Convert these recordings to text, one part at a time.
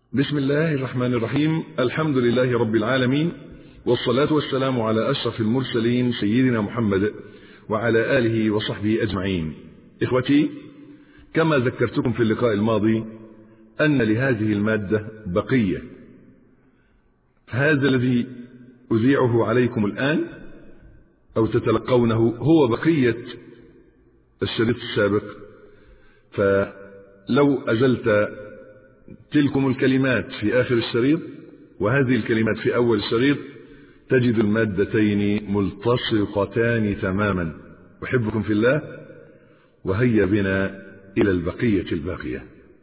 بسم الله الرحمن الرحيم الحمد لله رب العالمين والصلاة والسلام على أشرف المرسلين سيدنا محمد وعلى آله وصحبه أجمعين إخوتي كما ذكرتكم في اللقاء الماضي أن لهذه المادة بقية هذا الذي أذيعه عليكم الآن أو تتلقونه هو بقية الشريط السابق فلو أزلت تلكم الكلمات في آخر الشريط وهذه الكلمات في أول الشريط تجد المادتين ملتصقتان تماما أحبكم في الله وهيا بنا إلى البقية الباقية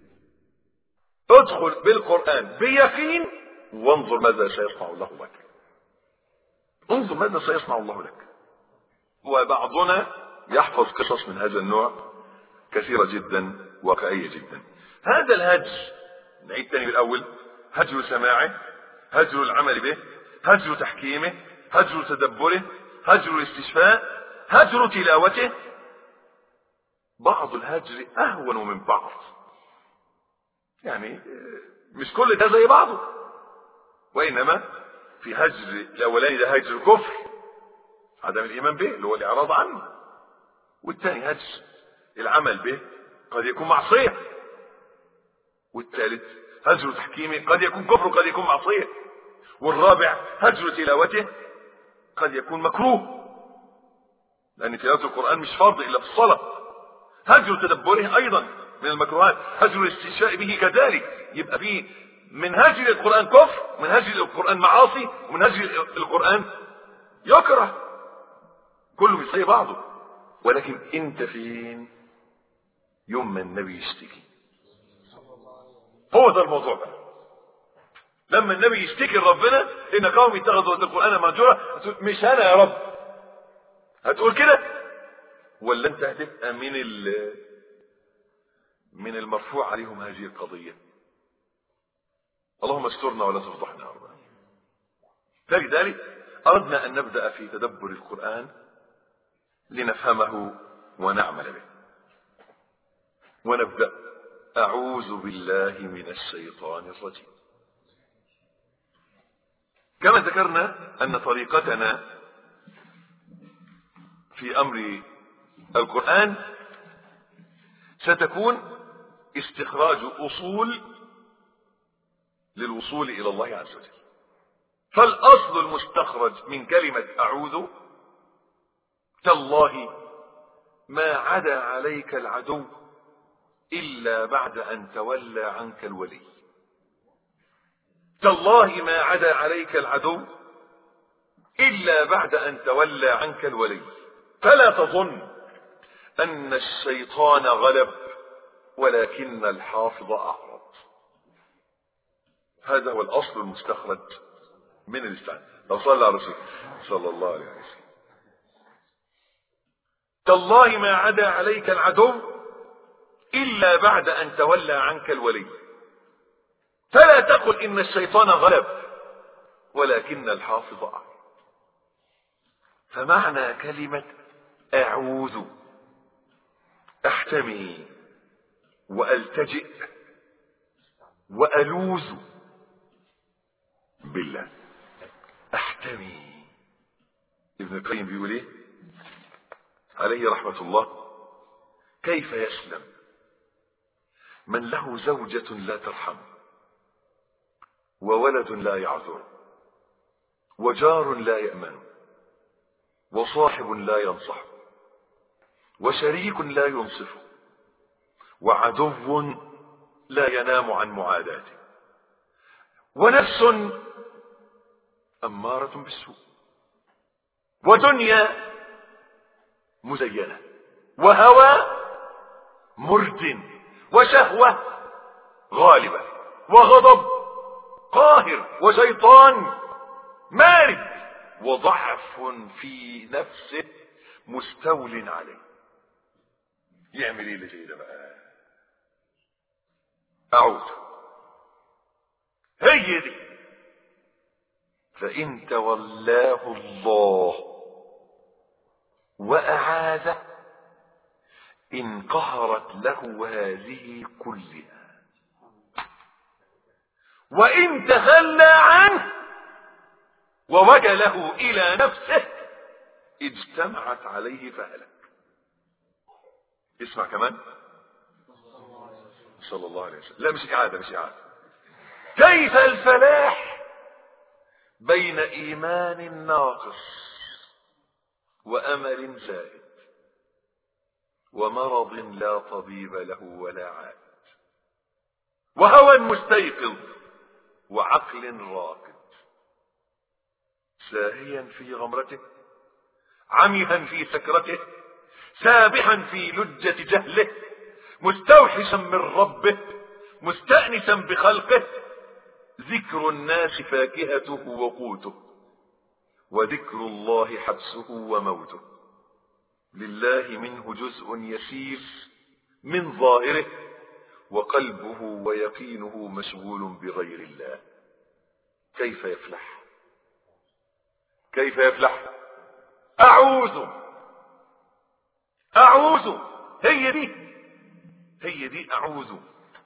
ادخل بالقرآن بيقين وانظر ماذا سيصنع الله لك انظر ماذا سيصنع الله لك وبعضنا يحفظ قصص من هذا النوع كثيرة جدا واقعية جدا هذا الهجر نعيد تاني بالأول هجر سماعه هجر العمل به هجر تحكيمه هجر تدبره هجر الاستشفاء هجر تلاوته بعض الهجر أهون من بعض يعني مش كل ده زي بعضه وإنما في هجر الأولاني ده هجر الكفر عدم الإيمان به اللي هو الإعراض عنه والثاني هجر العمل به قد يكون معصية والثالث هجر تحكيمه قد يكون كفر قد يكون معصية والرابع هجر تلاوته قد يكون مكروه لأن تلاوة القرآن مش فرض إلا في الصلاة هجر تدبره أيضا من المكروهات هجر الاستشفاء به كذلك يبقى فيه من هجر القرآن كفر من هجر القرآن معاصي ومن هجر القرآن يكره كله مش زي بعضه ولكن انت فين يوم ما النبي يشتكي هو ده الموضوع بقى لما النبي يشتكي لربنا ان قوم اتخذوا القران مهجورا مش انا يا رب هتقول كده ولا انت هتبقى من ال من المرفوع عليهم هذه القضيه اللهم استرنا ولا تفضحنا يا رب فلذلك اردنا ان نبدا في تدبر القران لنفهمه ونعمل به ونبدا اعوذ بالله من الشيطان الرجيم كما ذكرنا ان طريقتنا في امر القران ستكون استخراج اصول للوصول الى الله عز وجل فالاصل المستخرج من كلمه اعوذ تالله ما عدا عليك العدو الا بعد ان تولى عنك الولي تالله ما عدا عليك العدو الا بعد ان تولى عنك الولي فلا تظن ان الشيطان غلب ولكن الحافظ اعرض هذا هو الاصل المستخرج من الاستعانه لو صلى على رسول صلى الله عليه وسلم تالله ما عدا عليك العدو الا بعد ان تولى عنك الولي فلا تقل ان الشيطان غلب ولكن الحافظ اعرض فمعنى كلمه اعوذ احتمي والتجئ والوذ بالله احتمي ابن القيم بيقول ايه عليه رحمه الله كيف يسلم من له زوجه لا ترحم وولد لا يعذر وجار لا يامن وصاحب لا ينصح وشريك لا ينصف وعدو لا ينام عن معاداته ونفس أمارة بالسوء ودنيا مزينة وهوى مرد وشهوة غالبة وغضب قاهر وشيطان مارد وضعف في نفسه مستول عليه يعمل ايه اللي زي ده بقى اعود هي دي فان تولاه الله واعاذه انقهرت له هذه كلها وإن تخلى عنه ووكله إلى نفسه اجتمعت عليه فهلك اسمع كمان صلى الله عليه وسلم لا مش إعادة مش إعادة كيف الفلاح بين إيمان ناقص وأمل زائد ومرض لا طبيب له ولا عاد وهوى مستيقظ وعقل راقد ساهيا في غمرته عميها في سكرته سابحا في لجة جهله مستوحشا من ربه مستأنسا بخلقه ذكر الناس فاكهته وقوته وذكر الله حبسه وموته لله منه جزء يسير من ظاهره وقلبه ويقينه مشغول بغير الله كيف يفلح كيف يفلح اعوذ اعوذ هي دي هي دي اعوذ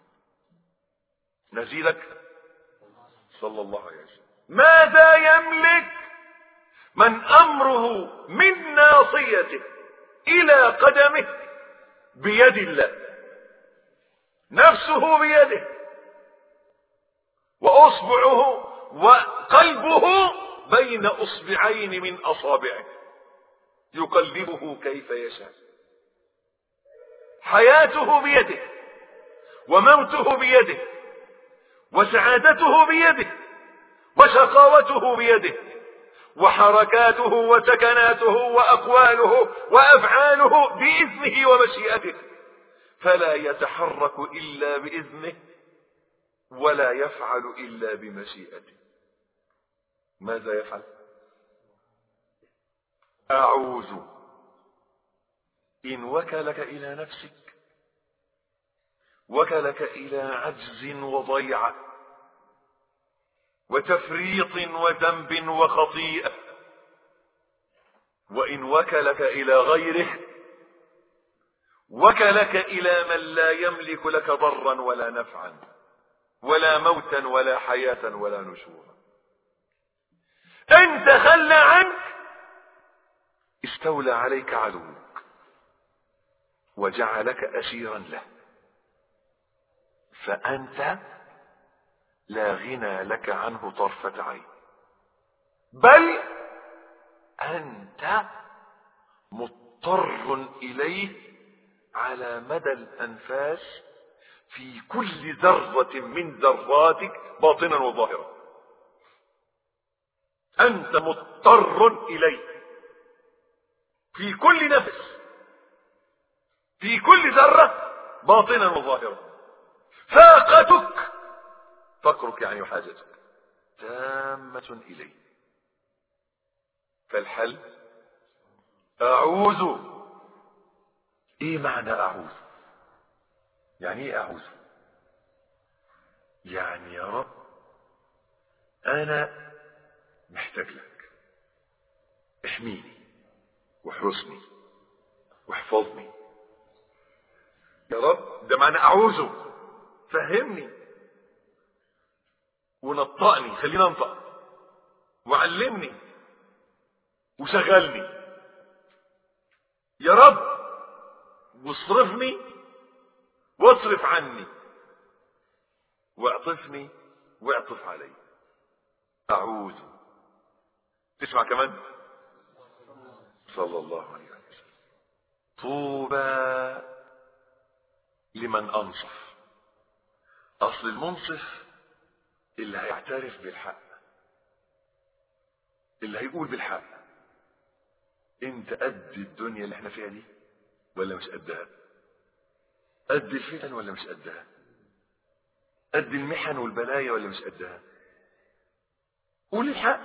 نزيلك صلى الله عليه وسلم ماذا يملك من امره من ناصيته الى قدمه بيد الله نفسه بيده واصبعه وقلبه بين اصبعين من اصابعه يقلبه كيف يشاء حياته بيده وموته بيده وسعادته بيده وشقاوته بيده وحركاته وسكناته واقواله وافعاله باذنه ومشيئته فلا يتحرك الا باذنه ولا يفعل الا بمشيئته ماذا يفعل اعوذ ان وكلك الى نفسك وكلك الى عجز وضيعه وتفريط وذنب وخطيئه وان وكلك الى غيره وكلك الى من لا يملك لك ضرا ولا نفعا ولا موتا ولا حياه ولا نشورا ان تخلى عنك استولى عليك عدوك وجعلك اسيرا له فانت لا غنى لك عنه طرفه عين بل انت مضطر اليه على مدى الانفاس في كل ذره من ذراتك باطنا وظاهرا انت مضطر اليه في كل نفس في كل ذره باطنا وظاهرا فاقتك فقرك يعني حاجتك تامه اليه فالحل اعوذ ايه معنى اعوذ يعني ايه اعوذ يعني يا رب انا محتاج لك احميني واحرسني واحفظني يا رب ده معنى اعوذ فهمني ونطقني خلينا انطق وعلمني وشغلني يا رب واصرفني واصرف عني واعطفني واعطف علي اعوذ تسمع كمان صلى الله عليه وسلم طوبى لمن انصف اصل المنصف اللي هيعترف بالحق اللي هيقول بالحق انت قد الدنيا اللي احنا فيها دي ولا مش قدها قد الفتن ولا مش قدها قد المحن والبلايا ولا مش قدها قول الحق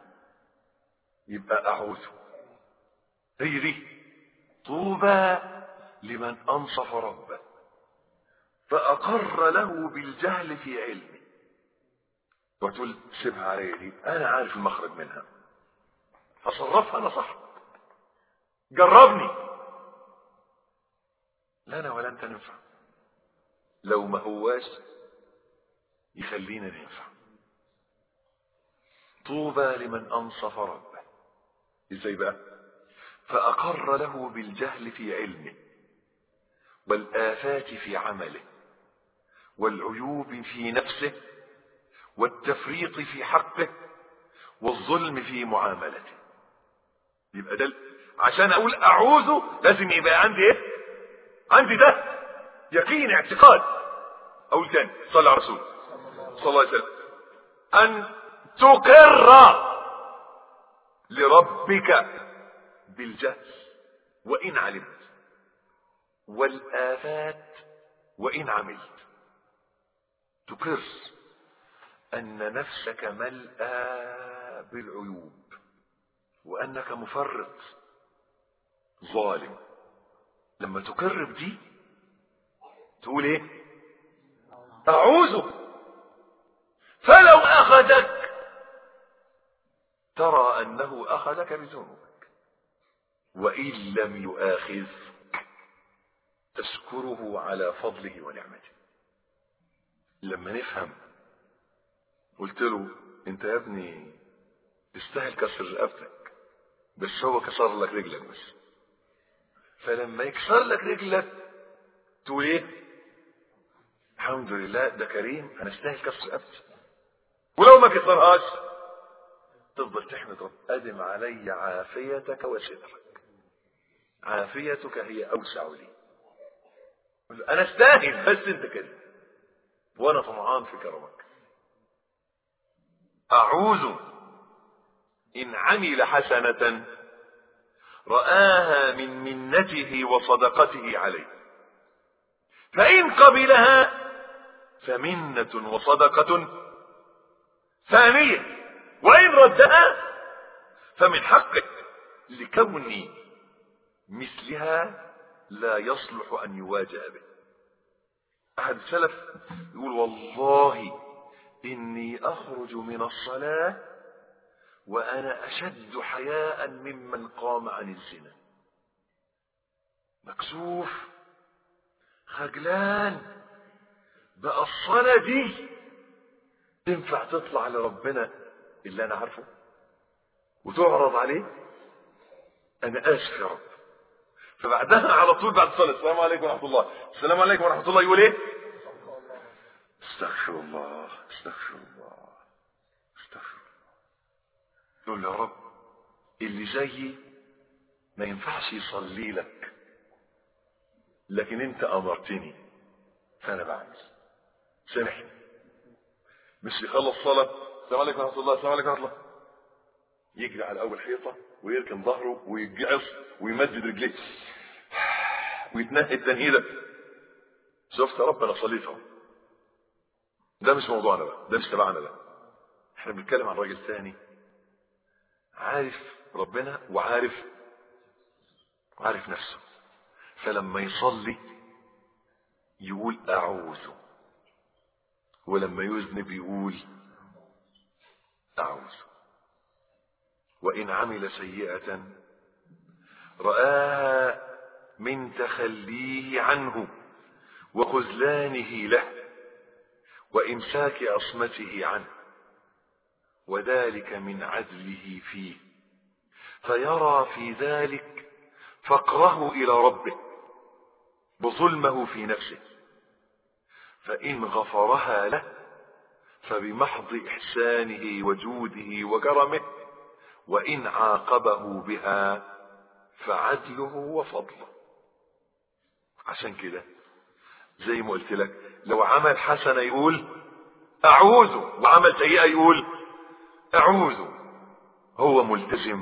يبقى اعوذ هي دي طوبى لمن انصف ربه فاقر له بالجهل في علمه وتقول سيبها علي دي انا عارف المخرج منها فصرفها انا صح جربني لا انا ولا انت ننفع لو ما هواش يخلينا ننفع طوبى لمن انصف ربه ازاي بقى فاقر له بالجهل في علمه والافات في عمله والعيوب في نفسه والتفريط في حقه والظلم في معاملته يبقى ده عشان اقول اعوذ لازم يبقى عندي ايه عندي ده يقين اعتقاد اقول تاني صلى على رسول صلى الله عليه وسلم ان تقر لربك بالجهل وان علمت والافات وان عملت تقر ان نفسك ملأى بالعيوب وانك مفرط ظالم لما تقر بدي تقول ايه اعوذ فلو اخذك ترى انه اخذك بذنوبك وان لم يؤاخذك تشكره على فضله ونعمته لما نفهم قلت له انت يا ابني تستاهل كسر رقبتك بس هو كسر لك رجلك بس فلما يكسر لك رجلك تقول ايه الحمد لله ده كريم انا استاهل كسر رقبتي ولو ما كسرهاش تفضل تحمد رب ادم علي عافيتك وسترك عافيتك هي اوسع لي انا استاهل بس انت كريم وانا طمعان في كرمك اعوذ ان عمل حسنه رآها من منته وصدقته عليه فإن قبلها فمنة وصدقة ثانية وإن ردها فمن حقه لكوني مثلها لا يصلح أن يواجه به أحد السلف يقول والله إني أخرج من الصلاة وأنا أشد حياء ممن قام عن الزنا مكسوف خجلان بقى الصلاة دي تنفع تطلع لربنا اللي أنا عارفه وتعرض عليه أنا آسف يا رب فبعدها على طول بعد الصلاة السلام عليكم ورحمة الله السلام عليكم ورحمة الله يقول إيه استغفر الله استغفر الله استغفر يقول يا رب اللي زيي ما ينفعش يصلي لك لكن انت امرتني فانا بعمل سامحني مش يخلص صلاة السلام عليكم ورحمة الله السلام عليكم ورحمة الله يجري على اول حيطة ويركن ظهره ويجعص ويمدد رجليه ويتنهي التنهيدة شفت يا رب انا صليت اهو ده مش موضوعنا بقى ده مش تبعنا بقى احنا بنتكلم عن راجل ثاني عارف ربنا وعارف عارف نفسه فلما يصلي يقول اعوذ ولما يذنب يقول اعوذ وان عمل سيئه راها من تخليه عنه وخذلانه له وامساك عصمته عنه وذلك من عدله فيه فيرى في ذلك فقره الى ربه بظلمه في نفسه فان غفرها له فبمحض احسانه وجوده وكرمه وان عاقبه بها فعدله وفضله عشان كده زي ما قلت لك لو عمل حسنه يقول اعوذ وعمل سيئه يقول اعوذ هو ملتزم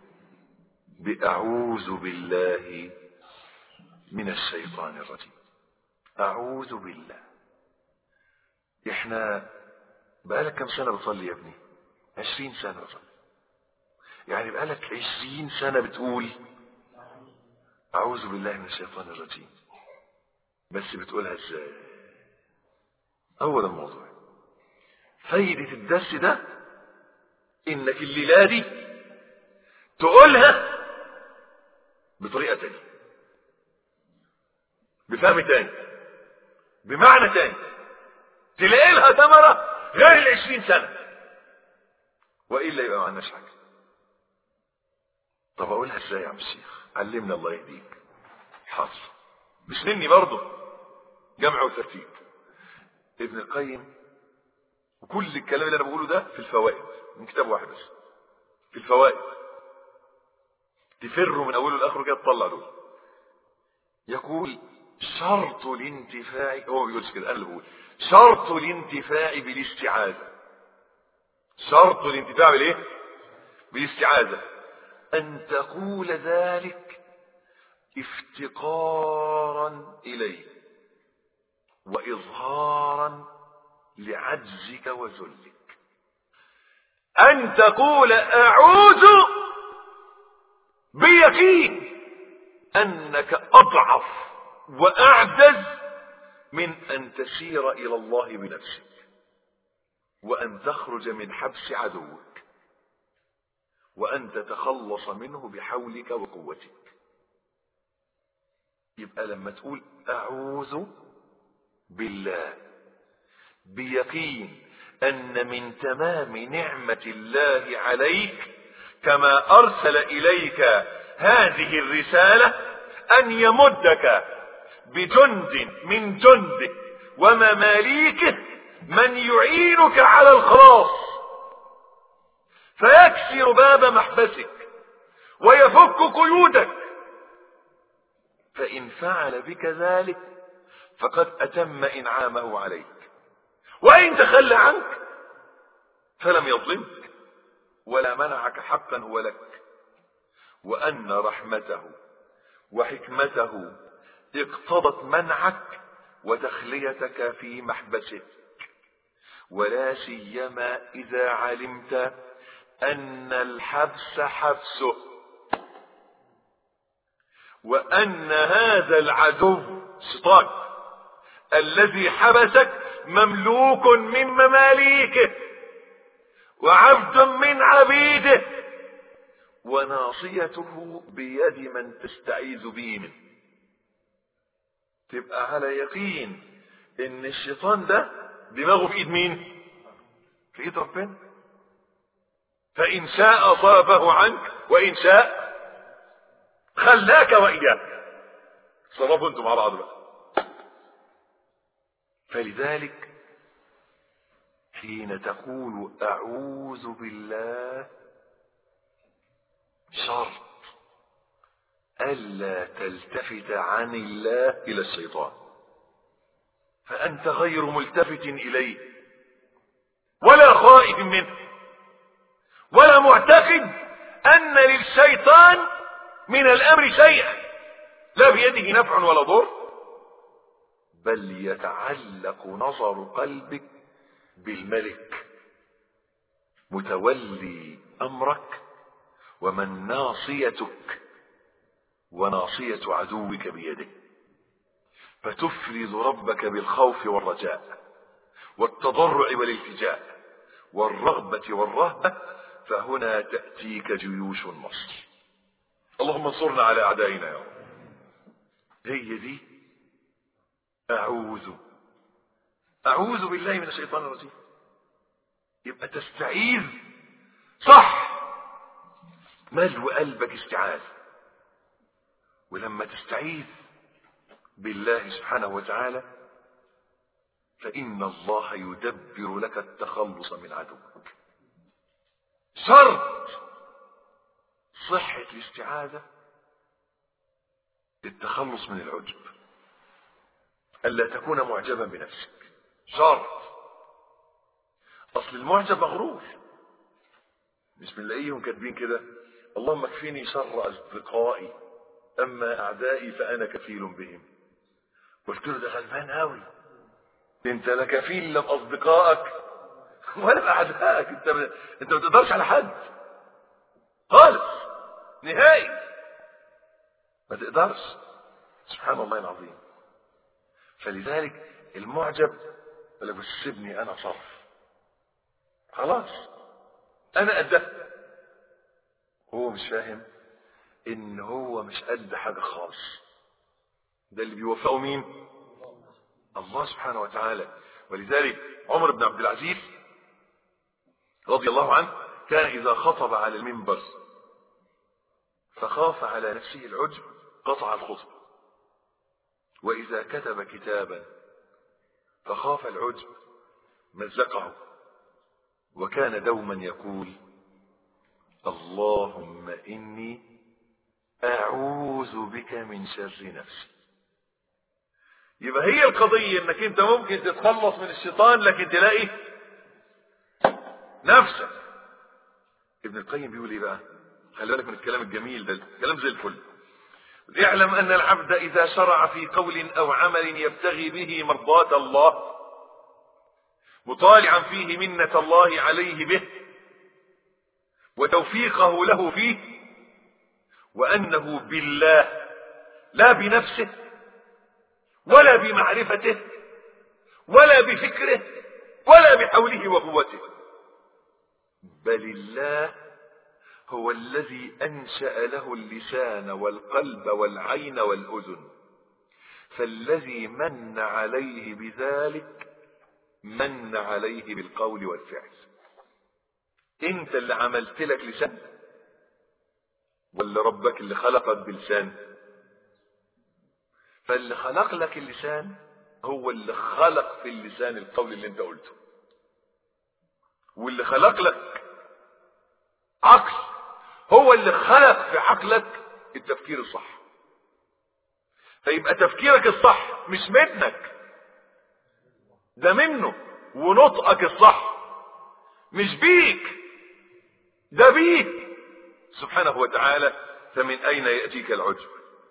باعوذ بالله من الشيطان الرجيم اعوذ بالله احنا بقالك كم سنه بتصلي يا ابني عشرين سنه بتصلي يعني بقالك عشرين سنه بتقول اعوذ بالله من الشيطان الرجيم بس بتقولها ازاي اول الموضوع فايدة الدرس ده انك الليلة دي تقولها بطريقة تانية بفهم تاني بمعنى تاني تلاقي لها ثمرة غير العشرين سنة وإلا يبقى ما عندناش حاجة طب أقولها إزاي يا عم الشيخ علمنا الله يهديك حاضر مش مني برضه جمع وترتيب ابن القيم وكل الكلام اللي انا بقوله ده في الفوائد من كتاب واحد بس في الفوائد تفروا من اوله لاخره كده تطلع دول يقول شرط الانتفاع هو ما بيقولش كده انا اللي بقول شرط الانتفاع بالاستعاذه شرط الانتفاع بالايه بالاستعاذه ان تقول ذلك افتقارا اليه واظهارا لعجزك وذلك ان تقول اعوذ بيقين انك اضعف واعجز من ان تسير الى الله بنفسك وان تخرج من حبس عدوك وان تتخلص منه بحولك وقوتك يبقى لما تقول اعوذ بالله بيقين ان من تمام نعمه الله عليك كما ارسل اليك هذه الرساله ان يمدك بجند من جنده ومماليكه من يعينك على الخلاص فيكسر باب محبسك ويفك قيودك فان فعل بك ذلك فقد اتم انعامه عليك وإن تخلى عنك فلم يظلمك ولا منعك حقا هو لك وأن رحمته وحكمته اقتضت منعك وتخليتك في محبسك ولا سيما إذا علمت أن الحبس حبسه وأن هذا العدو شيطان الذي حبسك مملوك من مماليكه وعبد من عبيده وناصيته بيد من تستعيذ به منه تبقى على يقين ان الشيطان ده دماغه في ايد مين في ايد ربنا فان شاء صرفه عنك وان شاء خلاك واياك صرفوا انتم مع بعض بقى فلذلك حين تقول اعوذ بالله شرط الا تلتفت عن الله الى الشيطان فانت غير ملتفت اليه ولا خائف منه ولا معتقد ان للشيطان من الامر شيئا لا بيده نفع ولا ضر بل يتعلق نظر قلبك بالملك متولي امرك ومن ناصيتك وناصيه عدوك بيده فتفرد ربك بالخوف والرجاء والتضرع والالتجاء والرغبه والرهبه فهنا تاتيك جيوش النصر اللهم انصرنا على اعدائنا يا رب هي دي أعوذ أعوذ بالله من الشيطان الرجيم يبقى تستعيذ صح ملو قلبك استعاذ ولما تستعيذ بالله سبحانه وتعالى فإن الله يدبر لك التخلص من عدوك شرط صحة الاستعاذة التخلص من العجب ألا تكون معجبا بنفسك شرط أصل المعجب مغرور مش بنلاقيهم كاتبين كده اللهم اكفيني شر أصدقائي أما أعدائي فأنا كفيل بهم قلت له ده غلبان قوي انت لا كفيل لا باصدقائك ولا باعدائك انت انت ما تقدرش على حد خالص نهائي ما تقدرش سبحان الله العظيم فلذلك المعجب يقول لك بس سيبني انا صرف خلاص انا قدها هو مش فاهم ان هو مش قد حاجه خالص ده اللي بيوفقه مين الله سبحانه وتعالى ولذلك عمر بن عبد العزيز رضي الله عنه كان إذا خطب على المنبر فخاف على نفسه العجب قطع الخطبة وإذا كتب كتابا فخاف العجب مزقه وكان دوما يقول اللهم إني أعوذ بك من شر نفسي يبقى هي القضية انك انت ممكن تتخلص من الشيطان لكن تلاقي نفسك ابن القيم بيقول ايه بقى خلي بالك من الكلام الجميل ده كلام زي الفل اعلم ان العبد اذا شرع في قول او عمل يبتغي به مرضاة الله مطالعا فيه منة الله عليه به وتوفيقه له فيه وانه بالله لا بنفسه ولا بمعرفته ولا بفكره ولا بحوله وقوته بل الله هو الذي انشا له اللسان والقلب والعين والاذن فالذي من عليه بذلك من عليه بالقول والفعل انت اللي عملت لك لسان ولا ربك اللي خلقك بلسان فاللي خلق لك اللسان هو اللي خلق في اللسان القول اللي انت قلته واللي خلق لك عقل هو اللي خلق في عقلك التفكير الصح فيبقى تفكيرك الصح مش منك ده منه ونطقك الصح مش بيك ده بيك سبحانه وتعالى فمن اين ياتيك العجب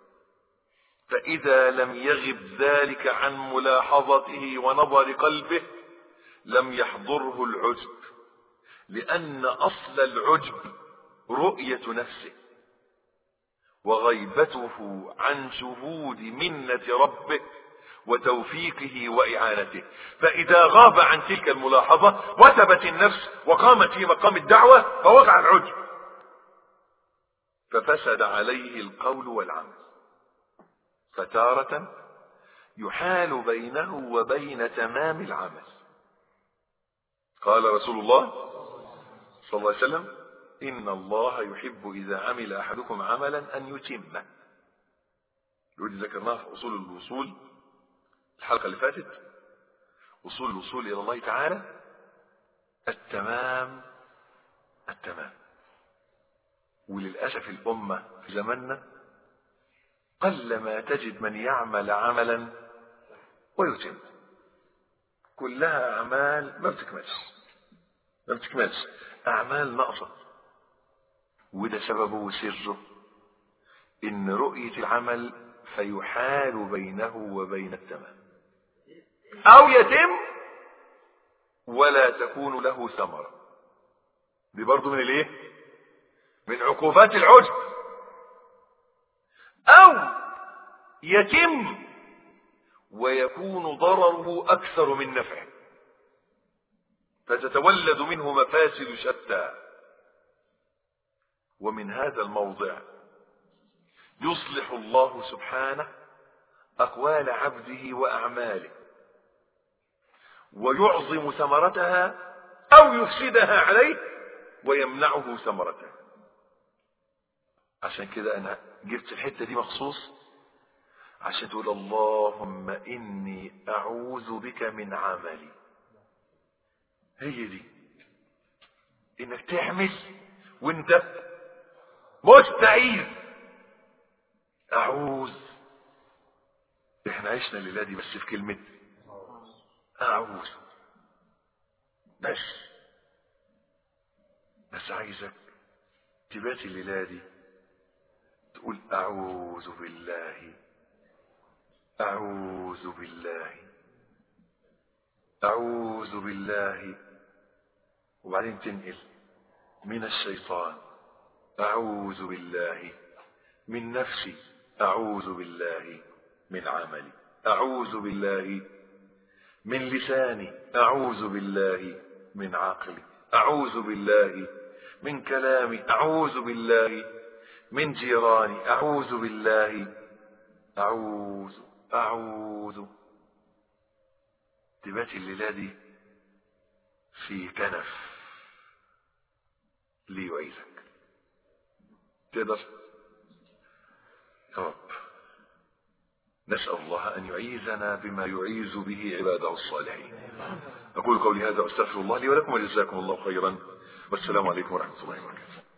فاذا لم يغب ذلك عن ملاحظته ونظر قلبه لم يحضره العجب لان اصل العجب رؤيه نفسه وغيبته عن شهود منه ربه وتوفيقه واعانته فاذا غاب عن تلك الملاحظه وثبت النفس وقامت في مقام الدعوه فوقع العجب ففسد عليه القول والعمل فتاره يحال بينه وبين تمام العمل قال رسول الله صلى الله عليه وسلم ان الله يحب اذا عمل احدكم عملا ان يتمه ودي ذكرناها في اصول الوصول الحلقه اللي فاتت اصول الوصول الى الله تعالى التمام التمام وللاسف الامه في زماننا قلما تجد من يعمل عملا ويتم كلها اعمال ما بتكملش ما بتكملش اعمال ناقصه وده سببه وسره ان رؤيه العمل فيحال بينه وبين التمام او يتم ولا تكون له ثمره دي برضه من الايه من عقوبات العجب او يتم ويكون ضرره اكثر من نفعه فتتولد منه مفاسد شتى ومن هذا الموضع يصلح الله سبحانه اقوال عبده واعماله ويعظم ثمرتها او يفسدها عليه ويمنعه ثمرتها عشان كده انا جبت الحته دي مخصوص عشان تقول اللهم اني اعوذ بك من عملي هي دي انك تعمل وانت مستعيذ اعوذ احنا عشنا الليله دي بس في كلمه اعوذ بس بس عايزك تبات الليله دي تقول اعوذ بالله اعوذ بالله اعوذ بالله وبعدين تنقل من الشيطان اعوذ بالله من نفسي اعوذ بالله من عملي اعوذ بالله من لساني اعوذ بالله من عقلي اعوذ بالله من كلامي اعوذ بالله من جيراني اعوذ بالله اعوذ اعوذ تبات الليله دي في كنف ليعيذك تقدر يا رب نسأل الله أن يعيذنا بما يعيذ به عباده الصالحين أقول قولي هذا وأستغفر الله لي ولكم وجزاكم الله خيرا والسلام عليكم ورحمة الله وبركاته